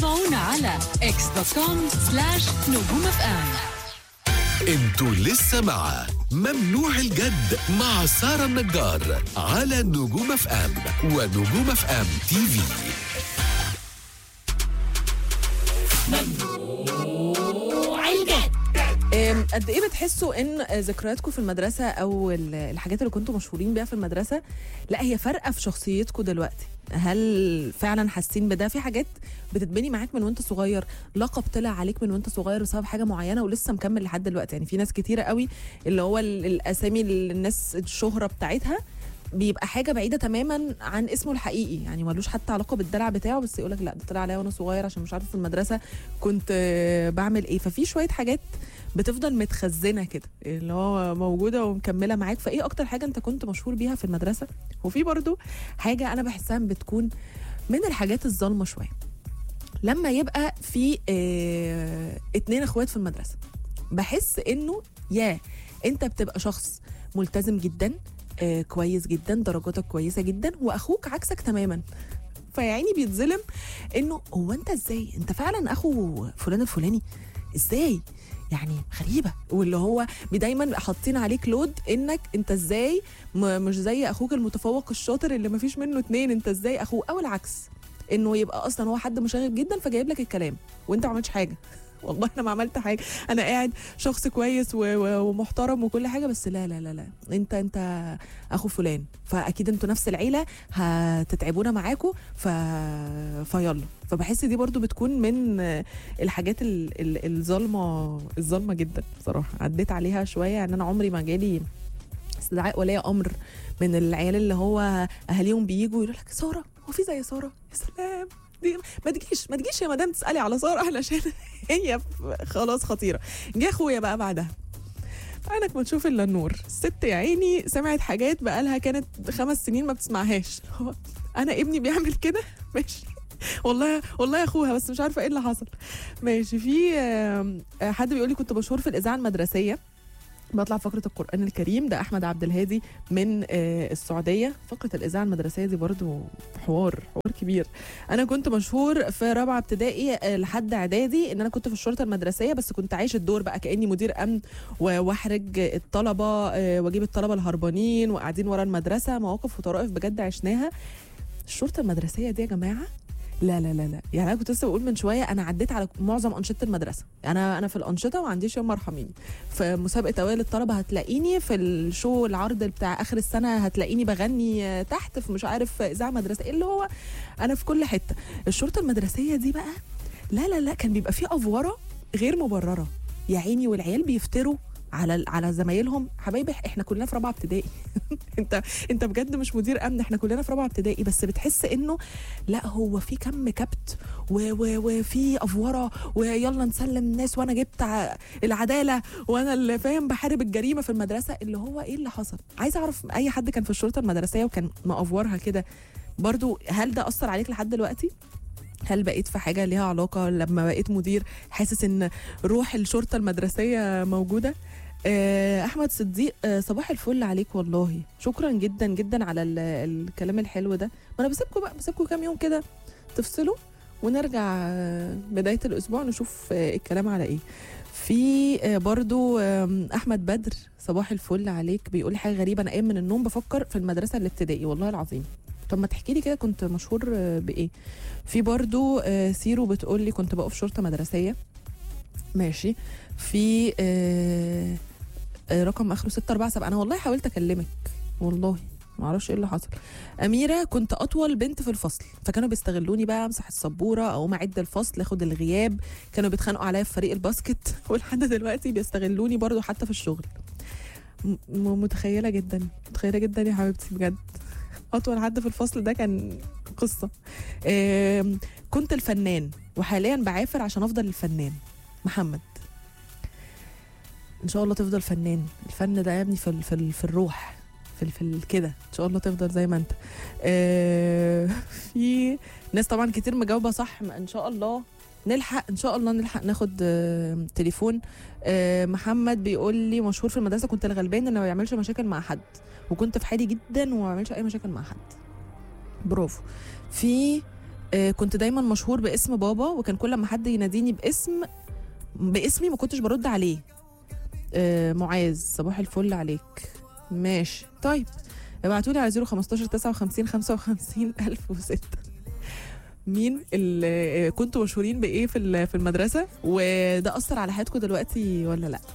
تابعونا على اكس دوت كوم سلاش نجوم اف ام انتوا لسه مع ممنوع الجد مع سارة النجار على نجوم اف ام ونجوم اف ام تي في أم، قد ايه بتحسوا ان ذكرياتكم في المدرسه او ال- الحاجات اللي كنتوا مشهورين بيها في المدرسه لا هي فارقه في شخصيتكم دلوقتي هل فعلا حاسين بده في حاجات بتتبني معاك من وانت صغير لقب طلع عليك من وانت صغير بسبب حاجه معينه ولسه مكمل لحد دلوقتي يعني في ناس كتيره قوي اللي هو ال- الاسامي اللي الناس الشهره بتاعتها بيبقى حاجه بعيده تماما عن اسمه الحقيقي يعني ملوش حتى علاقه بالدلع بتاعه بس يقولك لا ده طلع عليا وانا صغير عشان مش عارف في المدرسه كنت آه، بعمل ايه ففي شويه حاجات بتفضل متخزنه كده اللي هو موجوده ومكمله معاك فايه اكتر حاجه انت كنت مشهور بيها في المدرسه وفي برضو حاجه انا بحسها بتكون من الحاجات الظالمه شويه لما يبقى في اه اتنين اخوات في المدرسه بحس انه يا انت بتبقى شخص ملتزم جدا آه كويس جدا درجاتك كويسه جدا واخوك عكسك تماما فيعني بيتظلم انه هو انت ازاي انت فعلا اخو فلان الفلاني ازاي يعني غريبه واللي هو دايما حاطين عليك لود انك انت ازاي م- مش زي اخوك المتفوق الشاطر اللي ما فيش منه اتنين انت ازاي اخوه او العكس انه يبقى اصلا هو حد مشاغب جدا فجايب لك الكلام وانت ما عملتش حاجه والله انا ما عملت حاجه انا قاعد شخص كويس و- و- ومحترم وكل حاجه بس لا لا لا لا انت انت اخو فلان فاكيد انتوا نفس العيله هتتعبونا معاكم ف... فيلا فبحس دي برضو بتكون من الحاجات ال- ال- الظالمه الظالمه جدا بصراحه عديت عليها شويه يعني انا عمري ما جالي استدعاء ولي امر من العيال اللي هو اهاليهم بيجوا يقولوا لك ساره هو في زي ساره يا سلام دي ما تجيش ما تجيش يا مدام تسالي على ساره علشان هي خلاص خطيره جه اخويا بقى بعدها عينك ما تشوف الا النور الست يا عيني سمعت حاجات بقالها كانت خمس سنين ما بتسمعهاش هو انا ابني بيعمل كده ماشي والله والله يا اخوها بس مش عارفه ايه اللي حصل ماشي في آم، آه، حد بيقول لي كنت مشهور في الاذاعه المدرسيه بطلع فقرة القرآن الكريم ده أحمد عبد الهادي من آه، السعودية فقرة الإذاعة المدرسية دي برضو حوار حوار كبير أنا كنت مشهور في رابعة ابتدائي آه، لحد إعدادي إن أنا كنت في الشرطة المدرسية بس كنت عايش الدور بقى كأني مدير أمن و- واحرج الطلبة آه، واجيب الطلبة الهربانين وقاعدين ورا المدرسة مواقف وطرائف بجد عشناها الشرطة المدرسية دي يا جماعة لا لا لا لا يعني انا كنت لسه بقول من شويه انا عديت على معظم انشطه المدرسه انا انا في الانشطه وما عنديش يوم مرحمين في مسابقه اوائل الطلبه هتلاقيني في الشو العرض بتاع اخر السنه هتلاقيني بغني آه، تحت في مش عارف اذاعه مدرسه اللي هو انا في كل حته الشرطه المدرسيه دي بقى لا لا لا كان بيبقى فيه افوره غير مبرره يا عيني والعيال بيفتروا على على زمايلهم حبايبي احنا كلنا في رابعه ابتدائي انت انت بجد مش مدير امن احنا كلنا في رابعه ابتدائي بس بتحس انه لا هو في كم كبت و- و- وفي افوره ويلا نسلم الناس وانا جبت ع- العداله وانا اللي فاهم بحارب الجريمه في المدرسه اللي هو ايه اللي حصل عايزه اعرف اي حد كان في الشرطه المدرسيه وكان مأفورها كده برضو هل ده اثر عليك لحد دلوقتي هل بقيت في حاجه ليها علاقه لما بقيت مدير حاسس ان روح الشرطه المدرسيه موجوده آه، احمد صديق آه، صباح الفل عليك والله شكرا جدا جدا على ال- الكلام الحلو ده ما انا بسيبكم بقى بسيبكم كام يوم كده تفصلوا ونرجع آه، بدايه الاسبوع نشوف آه، الكلام على ايه في آه، برضو آم، احمد بدر صباح الفل عليك بيقول لي حاجه غريبه انا قايم من النوم بفكر في المدرسه الابتدائي والله العظيم طب ما تحكي لي كده كنت مشهور آه، بايه في برضو آه، سيرو بتقول لي كنت بقف شرطه مدرسيه ماشي في آه، آه، رقم اخره 647 انا والله حاولت اكلمك والله ما اعرفش ايه اللي حصل اميره كنت اطول بنت في الفصل فكانوا بيستغلوني بقى امسح السبوره او اعد الفصل اخد الغياب كانوا بيتخانقوا عليا في فريق الباسكت ولحد دلوقتي بيستغلوني برضو حتى في الشغل م- م- متخيله جدا متخيله جدا يا حبيبتي بجد اطول حد في الفصل ده كان قصه آم، كنت الفنان وحاليا بعافر عشان افضل الفنان محمد ان شاء الله تفضل فنان الفن ده يا ابني في ال- في, ال- في الروح في ال- في ال- كده ان شاء الله تفضل زي ما انت آه في ناس طبعا كتير مجاوبه صح ان شاء الله نلحق ان شاء الله نلحق ناخد آه تليفون آه محمد بيقول لي مشهور في المدرسه كنت الغلبان اللي ما بيعملش مشاكل مع حد وكنت في حالي جدا وما بعملش اي مشاكل مع حد برافو في آه كنت دايما مشهور باسم بابا وكان كل ما حد يناديني باسم باسمي ما كنتش برد عليه آه معاذ صباح الفل عليك ماشي طيب ابعتوا لي على 015 59 55 1006 مين اللي كنتوا مشهورين بايه في ال- في المدرسه وده اثر على حياتكم دلوقتي ولا لا